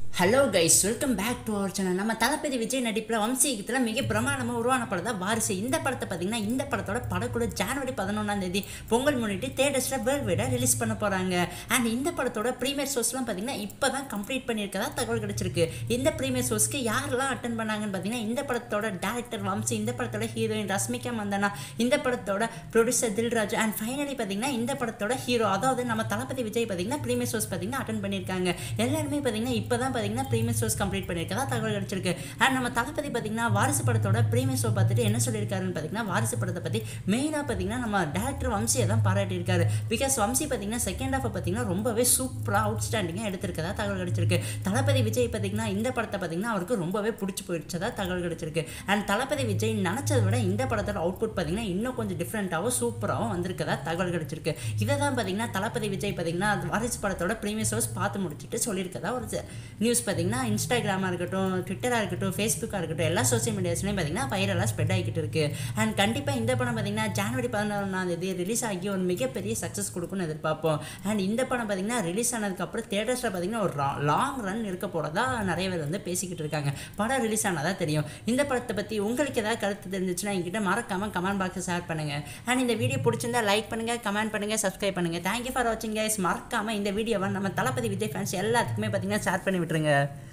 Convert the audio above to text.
hello guys welcome back to our channel நம்ம தளபதி விஜய் நடிப்பில் வம்சீகத்தில் மிக பிரமாண்டமாக உருவான படம் தான் வாரிசு இந்த படத்தை பார்த்தீங்கன்னா இந்த படத்தோட படக்குழு ஜனவரி பதினொன்றாம் தேதி பொங்கல் முன்னிட்டு தேட்டர்ஸில் வேர்ல்டு வைடாக ரிலீஸ் பண்ண போகிறாங்க அண்ட் இந்த படத்தோட ப்ரீமியர் ஷோஸ்லாம் பார்த்தீங்கன்னா இப்போ தான் கம்ப்ளீட் பண்ணியிருக்கதா தகவல் கிடைச்சிருக்கு இந்த ப்ரீமியர் ஷோஸ்க்கு யாரெல்லாம் அட்டன் பண்ணாங்கன்னு பார்த்தீங்கன்னா இந்த படத்தோட டேரக்டர் வம்சி இந்த படத்தோட ஹீரோயின் ரஷ்மிகா மந்தனா இந்த படத்தோட ப்ரொடியூசர் தில்ராஜ் அண்ட் ஃபைனலி பார்த்தீங்கன்னா இந்த படத்தோட ஹீரோ அதாவது நம்ம தளபதி விஜய் பார்த்தீங்கன்னா ப்ரீமியர் ஷோஸ் பார்த்தீங்கன்னா அட்டன் பண்ணியிருக்காங்க எல்லாருமே பார்த்தீங்கன்னா இப்போ தான் பார்த்தீங்கன்னா ப்ரீமியர் ஷோஸ் கம்ப்ளீட் பண்ணியிருக்கதா தகவல் கிடைச்சிருக்கு அண்ட் நம்ம தளபதி பார்த்தீங்கன்னா வாரிசு படத்தோட ப்ரீமியர் ஷோ பார்த்துட்டு என்ன சொல்லியிருக்காருன்னு பார்த்தீங்கன்னா வாரிசு படத்தை பற்றி மெயினாக பார்த்தீங்கன்னா நம்ம டேரக்டர் வம்சியை தான் பாராட்டியிருக்காரு பிகாஸ் வம்சி பார்த்தீங்கன்னா செகண்ட் ஹாஃபை பார்த்தீங்கன்னா ரொம்பவே சூப்பராக அவுட்ஸ்டாண்டிங்காக எடுத்திருக்கதா தகவல் கிடைச்சிருக்கு தளபதி விஜய் பார்த்தீங்கன்னா இந்த படத்தை பார்த்தீங்கன்னா அவருக்கு ரொம்பவே பிடிச்சி போயிடுச்சதா தகவல் கிடைச்சிருக்கு அண்ட் தளபதி விஜய் நினச்சதை விட இந்த படத்தோட அவுட்புட் பார்த்தீங்கன்னா இன்னும் கொஞ்சம் டிஃப்ரெண்ட்டாகவும் சூப்பராகவும் வந்திருக்கதா தகவல் கிடைச்சிருக்கு இதை தான் பார்த்தீங்கன்னா தளபதி விஜய் பார்த்தீங்கன்னா வாரிசு படத்தோட ப்ரீமியர் ஷோஸ் பார்த்து முடிச்சுட்டு சொல்லியிருக்கதா ஒரு நியூஸ் பார்த்தீங்கன்னா இன்ஸ்டாகிராமாக இருக்கட்டும் ட்விட்டராக இருக்கட்டும் ஃபேஸ்புக்காக இருக்கட்டும் எல்லா சோசியல் மீடியாஸ்லையும் பார்த்தீங்கன்னா வைரலாக ஸ்ப்ரெட் ஆகிக்கிட்டு இருக்கு அண்ட் கண்டிப்பாக இந்த படம் பார்த்தீங்கன்னா ஜனவரி பதினொன்றாம் தேதி ரிலீஸ் ஆகி ஒரு மிகப்பெரிய சக்ஸஸ் கொடுக்கும்னு எதிர்பார்ப்போம் அண்ட் இந்த படம் பார்த்தீங்கன்னா ரிலீஸ் ஆனதுக்கப்புறம் தேட்டர்ஸில் பார்த்தீங்கன்னா ஒரு லாங் ரன் இருக்க போகிறதா நிறைய பேர் வந்து பேசிக்கிட்டு இருக்காங்க படம் ரிலீஸ் ஆனதா தெரியும் இந்த படத்தை பற்றி உங்களுக்கு ஏதாவது கருத்து தெரிஞ்சிச்சுன்னா என்கிட்ட மறக்காமல் கமெண்ட் பாக்ஸில் ஷேர் பண்ணுங்கள் அண்ட் இந்த வீடியோ பிடிச்சிருந்தா லைக் பண்ணுங்கள் கமெண்ட் பண்ணுங்கள் சப்ஸ்கிரைப் பண்ணுங்கள் தேங்க்யூ ஃபார் வாட்சிங் கைஸ் மறக்காமல் இந்த வீடியோவை நம்ம தளபதி விஜய் ஃபேன்ஸ் எல்லாத்துக்குமே பார்த்தீங்கன்னா ஷேர் பண்ணி விட்டுருங்க